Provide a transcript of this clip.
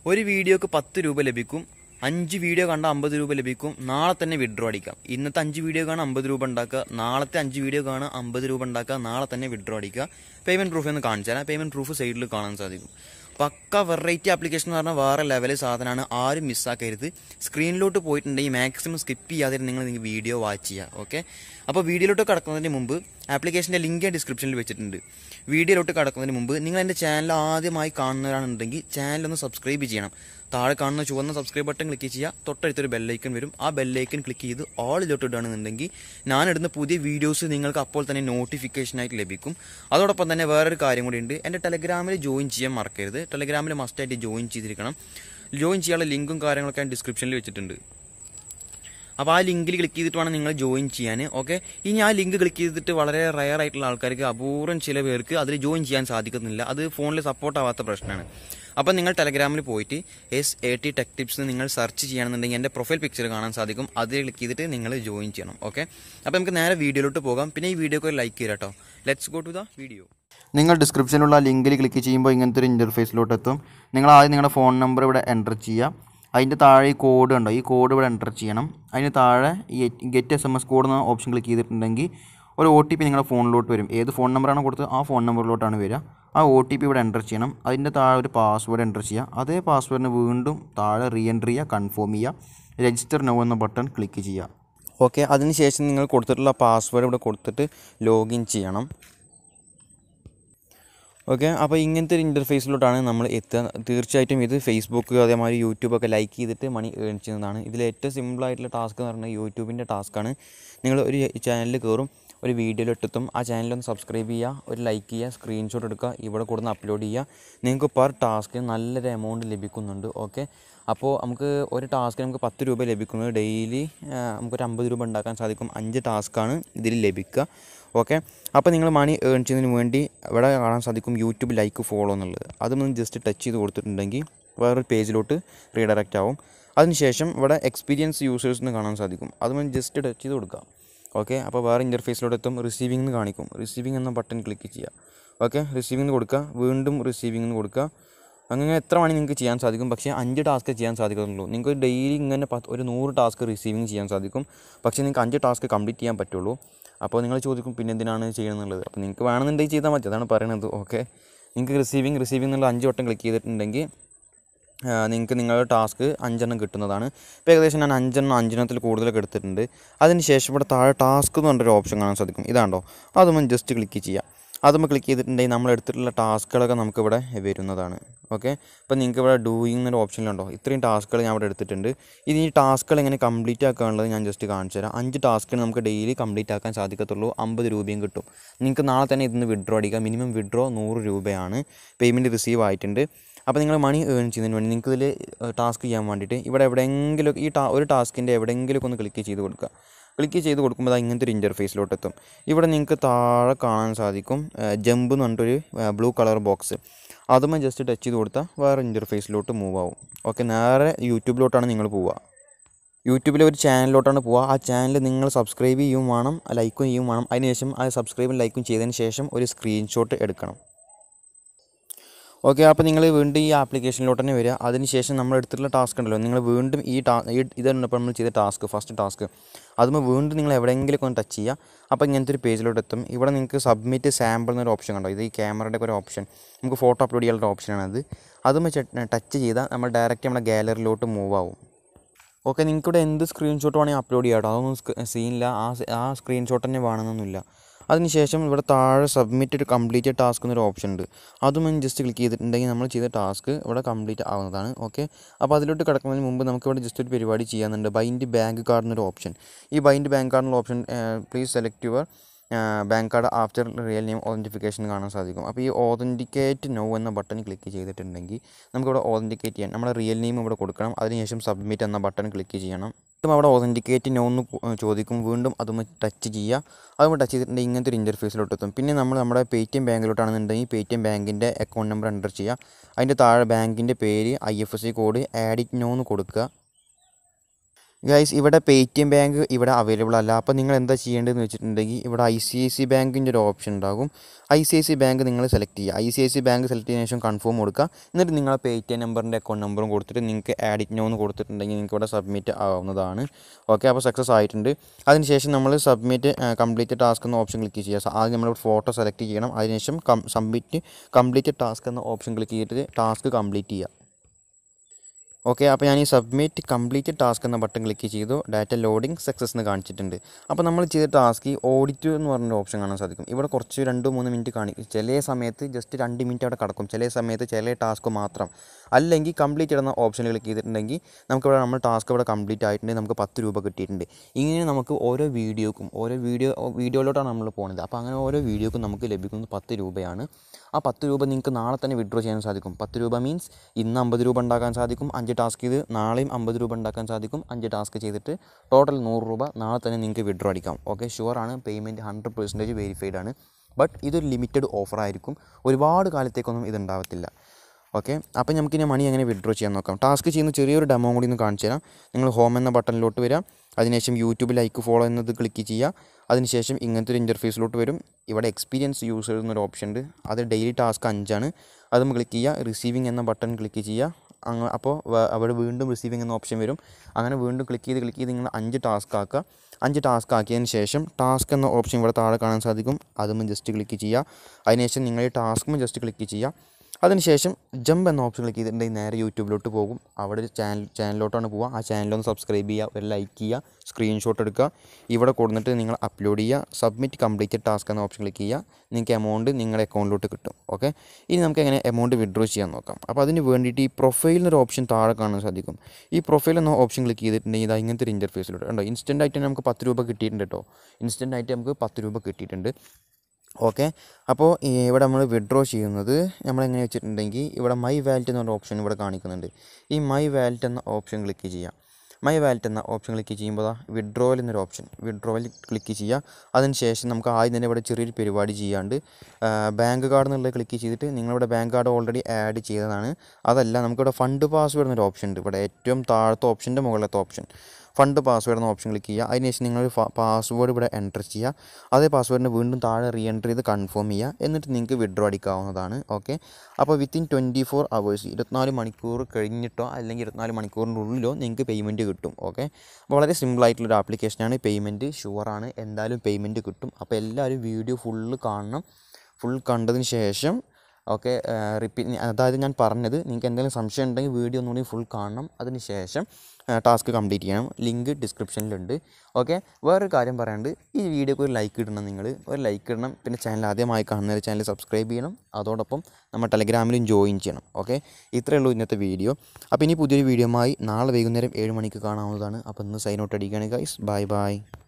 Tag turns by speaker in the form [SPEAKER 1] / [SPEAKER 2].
[SPEAKER 1] ഒരു വീഡിയോക്ക് പത്ത് രൂപ ലഭിക്കും അഞ്ച് വീഡിയോ കണ്ട അമ്പത് രൂപ ലഭിക്കും നാളെ തന്നെ വിഡ്രോ അടിക്കാം ഇന്നത്തെ അഞ്ച് വീഡിയോ കാണാൻ അമ്പത് രൂപ ഉണ്ടാക്കുക നാളത്തെ അഞ്ച് വീഡിയോ കാണാൻ അമ്പത് രൂപ ഉണ്ടാക്കുക നാളെ തന്നെ വിഡ്രോ അടിക്കുക പേയ്മെന്റ് പ്രൂഫ് എന്ന് കാണിച്ചു തരാം പേയ്മെന്റ് പ്രൂഫ് സൈഡിൽ കാണാൻ സാധിക്കും പക്ക വെറൈറ്റി ആപ്ലിക്കേഷൻ എന്ന് പറഞ്ഞാൽ വേറെ ലെവല് സാധനമാണ് ആരും മിസ്സാക്കരുത് സ്ക്രീനിലോട്ട് പോയിട്ടുണ്ടെങ്കിൽ മാക്സിമം സ്കിപ്പ് ചെയ്യാതെ നിങ്ങൾ നിങ്ങൾ വീഡിയോ വാച്ച് ചെയ്യുക ഓക്കെ അപ്പോൾ വീഡിയോയിലോട്ട് കടക്കുന്നതിന് മുമ്പ് ആപ്ലിക്കേഷൻ്റെ ലിങ്ക് ഞാൻ ഡിസ്ക്രിപ്ഷനിൽ വെച്ചിട്ടുണ്ട് വീഡിയോയിലോട്ട് കടക്കുന്നതിന് മുമ്പ് നിങ്ങൾ എൻ്റെ ചാനൽ ആദ്യമായി കാണുന്നവരാണെന്നുണ്ടെങ്കിൽ ചാനൽ ഒന്ന് സബ്സ്ക്രൈബ് ചെയ്യണം താഴെ കാണുന്ന ചുവന്ന സബ്സ്ക്രൈബ് ബട്ടൺ ക്ലിക്ക് ചെയ്യുക തൊട്ടടുത്തൊരു ബെല്ലൈക്കൺ വരും ആ ബെല്ലൈക്കൺ ക്ലിക്ക് ചെയ്ത് ഓളിലോട്ട് ഇടുകയാണെന്നുണ്ടെങ്കിൽ ഞാനിടുന്ന പുതിയ വീഡിയോസ് നിങ്ങൾക്ക് അപ്പോൾ തന്നെ നോട്ടിഫിക്കേഷനായിട്ട് ലഭിക്കും അതോടൊപ്പം തന്നെ വേറൊരു കാര്യം കൂടി ഉണ്ട് എൻ്റെ ടെലഗ്രാമിൽ ജോയിൻ ചെയ്യാൻ മറക്കരുത് ടെലഗ്രാമിൽ മസ്റ്റായിട്ട് ജോയിൻ ചെയ്തിരിക്കണം ജോയിൻ ചെയ്യാനുള്ള ലിങ്കും കാര്യങ്ങളൊക്കെ ഞാൻ ഡിസ്ക്രിപ്ഷനിൽ വെച്ചിട്ടുണ്ട് അപ്പോൾ ആ ലിങ്കിൽ ക്ലിക്ക് ചെയ്തിട്ട് വേണം നിങ്ങൾ ജോയിൻ ചെയ്യാൻ ഓക്കെ ഇനി ആ ലിങ്ക് ക്ലിക്ക് ചെയ്തിട്ട് വളരെ റയർ ആയിട്ടുള്ള ആൾക്കാർക്ക് അപൂർവം ചില പേർക്ക് അതിൽ ജോയിൻ ചെയ്യാൻ സാധിക്കുന്നില്ല അത് ഫോണിൽ സപ്പോർട്ട് ആവാത്ത പ്രശ്നമാണ് അപ്പം നിങ്ങൾ ടെലഗ്രാമിൽ പോയിട്ട് S A T tech tips നിങ്ങൾ സെർച്ച് ചെയ്യണമെന്നുണ്ടെങ്കിൽ എൻ്റെ പ്രൊഫൈൽ പിക്ചർ കാണാൻ സാധിക്കും അതിൽ ക്ലിക്ക് ചെയ്തിട്ട് നിങ്ങൾ ജോയിൻ ചെയ്യണം ഓക്കെ അപ്പോൾ നമുക്ക് നേരെ വീഡിയോയിലോട്ട് പോകാം പിന്നെ ഈ വീഡിയോക്ക് ഒരു ലൈക്ക് ചെയ്യാം കേട്ടോ let's go to the video
[SPEAKER 2] നിങ്ങൾ ഡിസ്ക്രിപ്ഷനിലുള്ള ലിങ്കിൽ ക്ലിക്ക് ചെയ്യുമ്പോൾ ഇങ്ങനത്തെ ഒരു ഇൻ്റർഫേസിലോട്ട് എത്തും നിങ്ങൾ ആദ്യം നിങ്ങളുടെ ഫോൺ നമ്പർ ഇവിടെ എൻ്റർ ചെയ്യുക അതിൻ്റെ താഴെ ഈ കോഡ് ഉണ്ടോ ഈ കോഡ് ഇവിടെ എൻ്റർ ചെയ്യണം അതിന് താഴെ ഈ get S M S code എന്ന ഓപ്ഷൻ ക്ലിക്ക് ചെയ്തിട്ടുണ്ടെങ്കിൽ ഒരു ഒ ടി പി നിങ്ങളുടെ ഫോണിലോട്ട് വരും ഏത് ഫോൺ നമ്പറാണ് കൊടുത്തത് ആ ഫോൺ നമ്പറിലോട്ടാണ് വരിക ആ ഒ ടി പി ഇവിടെ എൻ്റർ ചെയ്യണം അതിൻ്റെ താഴെ ഒരു പാസ്വേഡ് എൻ്റർ ചെയ്യുക അതേ പാസ്വേഡിന് വീണ്ടും താഴെ റീ എൻ്റർ ചെയ്യുക കൺഫേം ചെയ്യുക രജിസ്റ്റർ നോ എന്ന ബട്ടൺ ക്ലിക്ക് ചെയ്യുക
[SPEAKER 1] ഓക്കെ അതിനുശേഷം നിങ്ങൾ കൊടുത്തിട്ടുള്ള പാസ്വേഡ് ഇവിടെ കൊടുത്തിട്ട് ലോഗിൻ ചെയ്യണം ഓക്കെ അപ്പോൾ ഇങ്ങനത്തെ ഒരു ഇൻ്റർഫേസിലോട്ടാണ് നമ്മൾ എത്തുക തീർച്ചയായിട്ടും ഇത് ഫേസ്ബുക്ക് അതേമാതിരി യൂട്യൂബൊക്കെ ലൈക്ക് ചെയ്തിട്ട് മണി ഏൺ ചെയ്യുന്നതാണ് ഇതിൽ ഏറ്റവും സിമ്പിളായിട്ടുള്ള ടാസ്ക് എന്ന് പറഞ്ഞാൽ യൂട്യൂബിൻ്റെ ടാസ്ക്കാണ് നിങ്ങൾ ഒരു ചാനലിൽ കയറും ഒരു വീഡിയോയിലെത്തും ആ ചാനലൊന്ന് സബ്സ്ക്രൈബ് ചെയ്യുക ഒരു ലൈക്ക് ചെയ്യുക സ്ക്രീൻഷോട്ട് എടുക്കുക ഇവിടെ കൊടുന്ന് അപ്ലോഡ് ചെയ്യുക നിങ്ങൾക്ക് പെർ ടാസ്കിന് നല്ലൊരു എമൗണ്ട് ലഭിക്കുന്നുണ്ട് ഓക്കെ അപ്പോൾ നമുക്ക് ഒരു ടാസ്കിന് നമുക്ക് പത്ത് രൂപ ലഭിക്കുന്നത് ഡെയിലി നമുക്കൊരു അമ്പത് രൂപ ഉണ്ടാക്കാൻ സാധിക്കും അഞ്ച് ടാസ്ക്കാണ് ഇതിൽ ലഭിക്കുക ഓക്കെ അപ്പോൾ നിങ്ങൾ മണി ഏൺ ചെയ്യുന്നതിന് വേണ്ടി ഇവിടെ കാണാൻ സാധിക്കും യൂട്യൂബ് ലൈക്ക് ഫോളോ എന്നുള്ളത് അതൊന്ന് ജസ്റ്റ് ടച്ച് ചെയ്ത് കൊടുത്തിട്ടുണ്ടെങ്കിൽ വേറൊരു പേജിലോട്ട് റീഡയറക്റ്റ് ആവും അതിനുശേഷം ഇവിടെ എക്സ്പീരിയൻസ് യൂസേഴ്സ് എന്ന് കാണാൻ സാധിക്കും അതും ജസ്റ്റ് ടച്ച് ചെയ്ത് കൊടുക്കുക ഓക്കെ അപ്പോൾ വേറെ ഇൻ്റർഫേസിലോട്ട് എത്തും റിസീവിംഗ് എന്ന് കാണിക്കും റിസീവിംഗ് എന്ന ബട്ടൺ ക്ലിക്ക് ചെയ്യുക ഓക്കെ റിസീവിംഗ് കൊടുക്കുക വീണ്ടും റിസീവിംഗ് എന്ന് കൊടുക്കുക അങ്ങനെ എത്ര മണി നിങ്ങൾക്ക് ചെയ്യാൻ സാധിക്കും പക്ഷേ അഞ്ച് ടാസ്ക് ചെയ്യാൻ സാധിക്കുന്നുള്ളൂ നിങ്ങൾക്ക് ഡെയിലി ഇങ്ങനെ പത്ത് ഒരു നൂറ് ടാസ്ക് റിസീവിങ് ചെയ്യാൻ സാധിക്കും പക്ഷേ നിങ്ങൾക്ക് അഞ്ച് ടാസ്ക് കംപ്ലീറ്റ് ചെയ്യാൻ പറ്റുള്ളൂ അപ്പോൾ നിങ്ങൾ ചോദിക്കും പിന്നെ എന്തിനാണ് ചെയ്യുന്നുള്ളത് അപ്പോൾ നിങ്ങൾക്ക് വേണമെന്നുണ്ടെങ്കിൽ ചെയ്താൽ മതി അതാണ് പറയുന്നത് ഓക്കെ നിങ്ങൾക്ക് റിസീവിങ് റിസീവിംഗ് എന്നുള്ള അഞ്ച് വട്ടം ക്ലിക്ക് ചെയ്തിട്ടുണ്ടെങ്കിൽ നിങ്ങൾക്ക് നിങ്ങളുടെ ടാസ്ക് അഞ്ചെണ്ണം കിട്ടുന്നതാണ് ഇപ്പോൾ ഏകദേശം ഞാൻ അഞ്ചെണ്ണം അഞ്ചെണ്ണത്തിൽ കൂടുതലൊക്കെ എടുത്തിട്ടുണ്ട് അതിന് ശേഷം ഇവിടെ താഴെ ടാസ്ക് എന്ന് പറഞ്ഞൊരു ഓപ്ഷൻ കാണാൻ സാധിക്കും ഇതാണ്ടോ അതൊന്ന് ജസ്റ്റ് ക്ലിക്ക് ചെയ്യുക അതുമ്പോൾ ക്ലിക്ക് ചെയ്തിട്ടുണ്ടെങ്കിൽ നമ്മൾ എടുത്തിട്ടുള്ള ടാസ്കുകളൊക്കെ നമുക്കിവിടെ വരുന്നതാണ് ഓക്കെ ഇപ്പോൾ നിങ്ങൾക്ക് ഇവിടെ ഡൂയിങ് എന്നൊരു ഓപ്ഷനിലുണ്ടോ ഇത്രയും ടാസ്കുകൾ ഞാൻ ഇവിടെ എടുത്തിട്ടുണ്ട് ഇനി ഈ ടാസ്കുകൾ എങ്ങനെ കംപ്ലീറ്റ് ആക്കാനുള്ളത് ഞാൻ ജസ്റ്റ് കാണിച്ചു തരാം അഞ്ച് ടാസ്കുകൾ നമുക്ക് ഡെയിലി കംപ്ലീറ്റ് ആക്കാൻ സാധിക്കത്തുള്ളൂ അമ്പത് രൂപയും കിട്ടും നിങ്ങൾക്ക് നാളെ തന്നെ ഇതിന് വിഡ്രോ അടിക്കാം മിനിമം വിഡ്രോ നൂറ് രൂപയാണ് പേയ്മെൻറ്റ് റിസീവ് ആയിട്ടുണ്ട് അപ്പോൾ നിങ്ങൾ മണി ഏൺ ചെയ്യുന്നതിന് വേണ്ടി നിങ്ങൾക്ക് ഇതിൽ ടാസ്ക് ചെയ്യാൻ വേണ്ടിയിട്ട് ഇവിടെ എവിടെയെങ്കിലും ഈ ടാ ഒരു ടാസ്കിൻ്റെ എവിടെയെങ്കിലും ഒന്ന് ക്ലിക്ക് ചെയ്ത് കൊടുക്കുക ക്ലിക്ക് ചെയ്ത് കൊടുക്കുമ്പോൾ അത് ഇങ്ങനത്തെ ഒരു ഇൻ്റർഫേസിലോട്ട് എത്തും ഇവിടെ നിങ്ങൾക്ക് താഴെ കാണാൻ സാധിക്കും ജമ്പ് എന്ന് പറഞ്ഞിട്ടൊരു ബ്ലൂ കളർ ബോക്സ് അതുമ്പോൾ ജസ്റ്റ് ടച്ച് ചെയ്ത് കൊടുത്താൽ വേറെ ഇൻ്റർഫേസിലോട്ട് മൂവ് ആവും ഓക്കെ നേരെ യൂട്യൂബിലോട്ടാണ് നിങ്ങൾ പോവുക യൂട്യൂബിലെ ഒരു ചാനലിലോട്ടാണ് പോവുക ആ ചാനൽ നിങ്ങൾ സബ്സ്ക്രൈബ് ചെയ്യും വേണം ലൈക്കും ചെയ്യും വേണം അതിനുശേഷം ആ സബ്സ്ക്രൈബും ലൈക്കും ചെയ്തതിന് ശേഷം ഒരു സ്ക്രീൻഷോട്ട് എടുക്കണം ഓക്കെ അപ്പോൾ നിങ്ങൾ വീണ്ടും ഈ ആപ്ലിക്കേഷനിലോട്ട് തന്നെ വരിക അതിനുശേഷം നമ്മൾ എടുത്തിട്ടുള്ള ടാസ്ക് ഉണ്ടല്ലോ നിങ്ങൾ വീണ്ടും ഈ ടാ ഈ ഇതാണ് ഇപ്പോൾ നമ്മൾ ചെയ്ത ടാസ്ക് ഫസ്റ്റ് ടാസ്ക് അതുമ്പോൾ വീണ്ടും നിങ്ങൾ എവിടെയെങ്കിലും ഒന്ന് ടച്ച് ചെയ്യുക അപ്പോൾ ഇങ്ങനത്തെ ഒരു പേജിലോട്ട് എത്തും ഇവിടെ നിങ്ങൾക്ക് സബ്മിറ്റ് സാമ്പിൾ എന്നൊരു ഓപ്ഷൻ കണ്ടോ ഇത് ഈ ക്യാമറയുടെ ഒരു ഓപ്ഷൻ നമുക്ക് ഫോട്ടോ അപ്ലോഡ് ചെയ്യാനുള്ള ഓപ്ഷനാണ് അത് അതും ടച്ച് ചെയ്താൽ നമ്മൾ ഡയറക്റ്റ് നമ്മുടെ ഗാലറിയിലോട്ട് മൂവ് ആവും ഓക്കെ നിങ്ങൾക്ക് ഇവിടെ എന്ത് സ്ക്രീൻഷോട്ട് വേണമെങ്കിൽ അപ്ലോഡ് ചെയ്യാം കേട്ടോ അതൊന്നും സീനില്ല ആ ആ സ്ക്രീൻഷോട്ട് തന്നെ വേണമെന്നൊന്നുമില്ല അതിനുശേഷം ഇവിടെ താഴെ സബ്മിറ്റ് ഒരു കംപ്ലീറ്റ് ടാസ്ക് എന്നൊരു ഓപ്ഷൻ ഉണ്ട് അതും ജസ്റ്റ് ക്ലിക്ക് ചെയ്തിട്ടുണ്ടെങ്കിൽ നമ്മൾ ചെയ്ത ടാസ്ക് ഇവിടെ കംപ്ലീറ്റ് ആവുന്നതാണ് ഓക്കെ അപ്പോൾ അതിലോട്ട് കിടക്കുന്നതിന് മുമ്പ് നമുക്ക് ഇവിടെ ജസ്റ്റ് ഒരു പരിപാടി ചെയ്യാനുണ്ട് ബൈൻഡ് ബാങ്ക് കാർഡ് എന്നൊരു ഓപ്ഷൻ ഈ ബൈൻഡ് ബാങ്ക് കാർഡിനുള്ള option please select your bank card after real name authentication കാണാൻ സാധിക്കും അപ്പോൾ ഈ ഓതൻറ്റിക്കേറ്റ് നോ എന്ന ബട്ടൺ ക്ലിക്ക് ചെയ്തിട്ടുണ്ടെങ്കിൽ നമുക്കിവിടെ ഓതൻറ്റിക്കേറ്റ് ചെയ്യാൻ നമ്മുടെ റിയൽ നെയിം ഇവിടെ കൊടുക്കണം അതിനുശേഷം സബ്മിറ്റ് എന്ന ബട്ടൺ ക്ലിക്ക് ചെയ്യണം വീണ്ടും അവിടെ ഓതൻറ്റിക്കേറ്റ് നോ എന്ന് ചോദിക്കും വീണ്ടും അതും ടച്ച് ചെയ്യുക അതും ടച്ച് ചെയ്തിട്ടുണ്ടെങ്കിൽ ഇങ്ങനത്തെ ഒരു ഇൻ്റർഫേസിലോട്ട് എത്തും പിന്നെ നമ്മൾ നമ്മുടെ പേ ടി എം ബാങ്കിലോട്ടാണെന്നുണ്ടെങ്കിൽ പേ ടി എം ബാങ്കിൻ്റെ അക്കൗണ്ട് നമ്പർ എൻ്റർ ചെയ്യുക അതിൻ്റെ താഴെ ബാങ്കിൻ്റെ പേര് I F S C code add it now എന്ന് കൊടുക്കുക ഗൈസ് ഇവിടെ പേ ടി എം ബാങ്ക് ഇവിടെ അവൈലബിൾ അല്ല അപ്പോൾ നിങ്ങൾ എന്താ ചെയ്യേണ്ടതെന്ന് വെച്ചിട്ടുണ്ടെങ്കിൽ ഇവിടെ ഐ സി ഐ സി ബാങ്കിൻ്റെ ഒരു ഓപ്ഷൻ ഉണ്ടാകും I C I C bank നിങ്ങൾ സെലക്ട് ചെയ്യുക I C I C bank select ചെയ്തതിനു ശേഷം കൺഫേം കൊടുക്കുക എന്നിട്ട് നിങ്ങളെ പേ ടി എം നമ്പറിൻ്റെ അക്കൗണ്ട് നമ്പറും കൊടുത്തിട്ട് നിങ്ങൾക്ക് ആഡ് ഇറ്റ് നോ എന്ന് കൊടുത്തിട്ടുണ്ടെങ്കിൽ നിങ്ങൾക്ക് ഇവിടെ സബ്മിറ്റ് ആവുന്നതാണ് ഓക്കെ അപ്പോൾ സക്സസ് ആയിട്ടുണ്ട് അതിനുശേഷം നമ്മൾ സബ്മിറ്റ് കംപ്ലീറ്റ് ടാസ്ക് എന്ന ഓപ്ഷൻ ക്ലിക്ക് ചെയ്യുക ആദ്യം നമ്മൾ ഫോട്ടോ സെലക്ട് ചെയ്യണം അതിനുശേഷം സബ്മിറ്റ് കംപ്ലീറ്റ് ടാസ്ക് എന്ന ഓപ്ഷൻ ക്ലിക്ക് ചെയ്തിട്ട് ടാസ്ക് കംപ്ലീറ്റ് ചെയ്യുക ഓക്കെ അപ്പോൾ ഞാൻ ഈ സബ്മിറ്റ് കംപ്ലീറ്റ് ടാസ്ക് എന്ന ബട്ടൺ ക്ലിക്ക് ചെയ്തു ഡാറ്റ ലോഡിംഗ് സക്സസ് എന്ന് കാണിച്ചിട്ടുണ്ട് അപ്പോൾ നമ്മൾ ചെയ്ത ടാസ്ക് ഈ ഓഡിറ്റ് എന്ന് പറഞ്ഞൊരു ഓപ്ഷൻ കാണാൻ സാധിക്കും ഇവിടെ കുറച്ച് രണ്ട് മൂന്ന് മിനിറ്റ് കാണിക്കും ചില സമയത്ത് ജസ്റ്റ് രണ്ട് മിനിറ്റ് അവിടെ കിടക്കും ചില സമയത്ത് ചില ടാസ്ക് മാത്രം അല്ലെങ്കിൽ കംപ്ലീറ്റ് ഇടുന്ന ഓപ്ഷൻ ക്ലിക്ക് ചെയ്തിട്ടുണ്ടെങ്കിൽ നമുക്കിവിടെ നമ്മൾ ടാസ്ക് ഇവിടെ കംപ്ലീറ്റ് ആയിട്ടുണ്ട് നമുക്ക് പത്ത് രൂപ കിട്ടിയിട്ടുണ്ട് ഇങ്ങനെ നമുക്ക് ഓരോ വീഡിയോക്കും ഓരോ വീഡിയോ വീഡിയോയിലോട്ടാണ് നമ്മൾ പോകുന്നത് അപ്പോൾ അങ്ങനെ ഓരോ വീഡിയോക്കും നമുക്ക് ലഭിക്കുന്നത് പത്ത് രൂപയാണ് ആ പത്ത് രൂപ നിങ്ങൾക്ക് നാളെ തന്നെ വിഡ്രോ ചെയ്യാൻ സാധിക്കും പത്ത് രൂപ മീൻസ് ഇന്ന് അമ്പത് രൂപ ഉണ്ടാക്കാൻ സാധിക്കും അഞ്ച് ടാസ്ക് ചെയ്ത് നാളെയും അമ്പത് രൂപ ഉണ്ടാക്കാൻ സാധിക്കും അഞ്ച് ടാസ്ക് ചെയ്തിട്ട് ടോട്ടൽ നൂറ് രൂപ നാളെ തന്നെ നിങ്ങൾക്ക് വിഡ്രോ അടിക്കാം ഓക്കെ ഷുവറാണ് പേയ്മെൻറ്റ് ഹൺഡ്രഡ് പെർസെൻറ്റേജ് വെരിഫൈഡ് ആണ് ബട്ട് ഇതൊരു ലിമിറ്റഡ് ഓഫർ ആയിരിക്കും ഒരുപാട് കാലത്തേക്കൊന്നും ഇത് ഉണ്ടാവത്തില്ല ഓക്കെ അപ്പോൾ നമുക്കിനി മണി എങ്ങനെ വിഡ്രോ ചെയ്യാൻ നോക്കാം ടാസ്ക് ചെയ്യുന്ന ചെറിയൊരു ഡെമോ കൂടി ഒന്ന് കാണിച്ചു തരാം നിങ്ങൾ ഹോം എന്ന ബട്ടണിലോട്ട് വരാം അതിനുശേഷം യൂട്യൂബ് ലൈക്ക് ഫോളോ എന്നത് ക്ലിക്ക് ചെയ്യുക അതിനുശേഷം ഇങ്ങനത്തെ ഒരു ഇൻ്റർഫേസിലോട്ട് വരും ഇവിടെ എക്സ്പീരിയൻസ് യൂസർ എന്നൊരു ഓപ്ഷൻ ഉണ്ട് അത് ഡെയിലി ടാസ്ക് അഞ്ചാണ് അതും ക്ലിക്ക് ചെയ്യുക റിസീവിങ് എന്ന ബട്ടൺ ക്ലിക്ക് ചെയ്യുക അങ്ങ് അപ്പോൾ വ- അവിടെ വീണ്ടും റിസീവിങ് എന്ന ഓപ്ഷൻ വരും അങ്ങനെ വീണ്ടും ക്ലിക്ക് ചെയ്ത് ക്ലിക്ക് ചെയ്ത് നിങ്ങൾ അഞ്ച് ടാസ്ക് ആക്കുക അഞ്ച് ടാസ്ക് ആക്കിയതിന് ശേഷം ടാസ്ക് എന്ന ഓപ്ഷൻ ഇവിടെ താഴെ കാണാൻ സാധിക്കും അതും ജസ്റ്റ് ക്ലിക്ക് ചെയ്യുക അതിനുശേഷം നിങ്ങൾ ഈ ടാസ്കും ജസ്റ്റ് ക്ലിക്ക് ചെയ്യുക അതിനുശേഷം ജമ്പ് എന്ന ഓപ്ഷൻ ക്ലിക്ക് ചെയ്തിട്ടുണ്ടെങ്കിൽ നേരെ യൂട്യൂബിലോട്ട് പോകും അവിടെ ഒരു ചാനൽ ചാനലിലോട്ടാണ് പോവുക ആ ചാനലൊന്ന് സബ്സ്ക്രൈബ് ചെയ്യുക ഒരു ലൈക്ക് ചെയ്യുക സ്ക്രീൻഷോട്ട് എടുക്കുക ഇവിടെ കൊടുത്തിട്ട് നിങ്ങൾ അപ്ലോഡ് ചെയ്യുക സബ്മിറ്റ് കംപ്ലീറ്റഡ് ടാസ്ക് എന്ന ഓപ്ഷൻ ക്ലിക്ക് ചെയ്യുക നിങ്ങൾക്ക് എമൗണ്ട് നിങ്ങളുടെ അക്കൗണ്ടിലോട്ട് കിട്ടും ഓക്കെ ഇനി നമുക്ക് എങ്ങനെ എമൗണ്ട് വിഡ്രോ ചെയ്യാൻ നോക്കാം അപ്പോൾ അതിന് വേണ്ടിയിട്ട് ഈ പ്രൊഫൈൽ എന്നൊരു ഓപ്ഷൻ താഴെ കാണാൻ സാധിക്കും ഈ പ്രൊഫൈൽ എന്ന ഓപ്ഷൻ ക്ലിക്ക് ചെയ്തിട്ടുണ്ടെങ്കിൽ ഇതാ ഇങ്ങനത്തെ ഒരു ഇൻ്റർഫേസിലോട്ട് ഉണ്ടോ ഇൻസ്റ്റൻ്റ് ആയിട്ട് നമുക്ക് പത്ത് രൂപ കിട്ടിയിട്ടുണ്ട് കേട്ടോ ഇൻസ്റ്റൻ്റ് ആയിട്ട് നമുക്ക് പത്ത് രൂപ കിട്ടിയിട്ടുണ്ട് ഓക്കെ അപ്പോൾ ഈ ഇവിടെ നമ്മൾ വിഡ്രോ ചെയ്യുന്നത് നമ്മൾ എങ്ങനെ വെച്ചിട്ടുണ്ടെങ്കിൽ ഇവിടെ മൈ വാലറ്റ് എന്ന ഓപ്ഷൻ ഇവിടെ കാണിക്കുന്നുണ്ട് ഈ മൈ വാലറ്റ് എന്ന ഓപ്ഷൻ ക്ലിക്ക് ചെയ്യാം മൈ വാലറ്റ് എന്ന ഓപ്ഷൻ ക്ലിക്ക് ചെയ്യുമ്പോൾ വിഡ്രോവൽ എന്നൊരു ഓപ്ഷൻ വിഡ്രോവൽ ക്ലിക്ക് ചെയ്യുക അതിനുശേഷം നമുക്ക് ആദ്യം തന്നെ ഇവിടെ ചെറിയൊരു പരിപാടി ചെയ്യാണ്ട് ബാങ്ക് കാർഡ് എന്നുള്ളത് ക്ലിക്ക് ചെയ്തിട്ട് നിങ്ങളിവിടെ ബാങ്ക് കാർഡ് ഓൾറെഡി ആഡ് ചെയ്തതാണ് അതല്ല നമുക്കിവിടെ ഫണ്ട് പാസ്വേഡ് എന്നൊരു ഓപ്ഷൻ ഉണ്ട് ഇവിടെ ഏറ്റവും താഴത്തെ ഓപ്ഷൻ്റെ മുകളിലത്തെ ഓപ്ഷൻ ഫണ്ട് പാസ്വേഡ് എന്ന ഓപ്ഷൻ ക്ലിക്ക് ചെയ്യുക അതിനുശേഷം നിങ്ങൾ പാസ്വേഡ് ഇവിടെ എൻ്റർ ചെയ്യുക അതേ പാസ്വേഡിന് വീണ്ടും താഴെ റീ എൻ്റർ ചെയ്ത് കൺഫേം ചെയ്യുക എന്നിട്ട് നിങ്ങൾക്ക് വിഡ്രോ അടിക്കാവുന്നതാണ് ഓക്കെ അപ്പോൾ വിത്തിൻ ട്വൻറ്റി ഫോർ അവേഴ്സ് ഇരുപത്തിനാല് മണിക്കൂർ കഴിഞ്ഞിട്ടോ അല്ലെങ്കിൽ ഇരുപത്തിനാല് മണിക്കൂറിൻ്റെ ഉള്ളിലോ നിങ്ങൾക്ക് പേയ്മെൻറ്റ് കിട്ടും ഓക്കെ അപ്പോൾ വളരെ സിമ്പിളായിട്ടുള്ളൊരു ആപ്ലിക്കേഷനാണ് പേയ്മെൻറ്റ് ഷുവറാണ് എന്തായാലും പേയ്മെൻറ്റ് കിട്ടും അപ്പോൾ എല്ലാവരും വീഡിയോ ഫുള്ള് കാണണം ഫുൾ കണ്ടതിന് ശേഷം ഓക്കെ റിപ്പീറ്റ് അതായത് ഞാൻ പറഞ്ഞത് നിങ്ങൾക്ക് എന്തെങ്കിലും സംശയം ഉണ്ടെങ്കിൽ വീഡിയോ ഒന്നുകൂടി ഫുൾ കാണണം അതിന് ശേഷം ടാസ്ക് കംപ്ലീറ്റ് ചെയ്യണം ലിങ്ക് ഡിസ്ക്രിപ്ഷനിലുണ്ട് ഓക്കെ വേറൊരു കാര്യം പറയാണ്ട് ഈ വീഡിയോക്ക് ഒരു ലൈക്ക് ഇടണം നിങ്ങൾ ഒരു ലൈക്ക് ഇടണം പിന്നെ ചാനൽ ആദ്യമായി കാണുന്ന ചാനൽ സബ്സ്ക്രൈബ് ചെയ്യണം അതോടൊപ്പം നമ്മൾ ടെലഗ്രാമിലും ജോയിൻ ചെയ്യണം ഓക്കെ ഇത്രയേ ഉള്ളൂ ഇന്നത്തെ വീഡിയോ അപ്പോൾ ഇനി പുതിയൊരു വീഡിയോയുമായി നാളെ വൈകുന്നേരം ഏഴ് മണിക്ക് കാണാവുന്നതാണ് അപ്പോൾ ഇന്ന് സൈൻ ഔട്ട് അടിക്കുകയാണ് ഗൈസ് ബൈ ബൈ